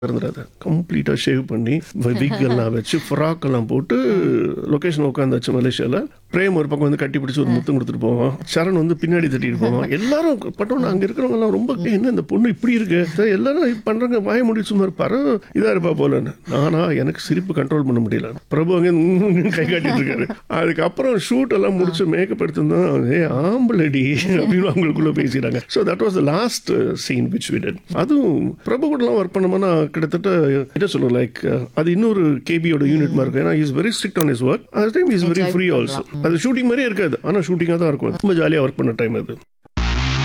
இருந்துடாது கம்ப்ளீட்டாக ஷேவ் பண்ணி விக் எல்லாம் வச்சு ஃப்ராக் எல்லாம் போட்டு லொக்கேஷன் உட்காந்தாச்சு மலேசியாவில் பிரேம் ஒரு பக்கம் வந்து கட்டி பிடிச்சி ஒரு முத்தம் கொடுத்துட்டு போவான் சரண் வந்து பின்னாடி தட்டிட்டு போவான் எல்லாரும் பட்டோன்னு அங்கே இருக்கிறவங்க எல்லாம் ரொம்ப "ஏய், என்ன இந்த பொண்ணு இப்படி இருக்கு சரி, எல்லாரும் இப்ப பண்றாங்க வாய முடி சும்மா இருப்பாரு இதா இருப்பா போலன்னு நானா எனக்கு சிரிப்பு கண்ட்ரோல் பண்ண முடியல பிரபு அங்கே உம் கை காட்டிட்டு இருக்காரு அதுக்கப்புறம் ஷூட் எல்லாம் முடிச்சு மேக்கப் எடுத்திருந்தோம் ஏ ஆம்பளடி அப்படின்னு அவங்களுக்குள்ள பேசிடுறாங்க so that was the last scene which we did அதுவும் பிரபு கூடலாம் ஒர்க் பண்ணோம்னா கிட்டத்தட்ட என்ன சொல்லுவோம் லைக் அது இன்னொரு கேபியோட யூனிட் மாதிரி இருக்கும் ஏன்னா is very strict on is work அது time is very Enjoy free also அது ஷூட்டிங் மாதிரியே இருக்காது ஆனால் ஷூட்டிங்காக தான் இருக்கும் ரொம்ப ஜாலியாக ஒர்க் பண்ண டைம் அது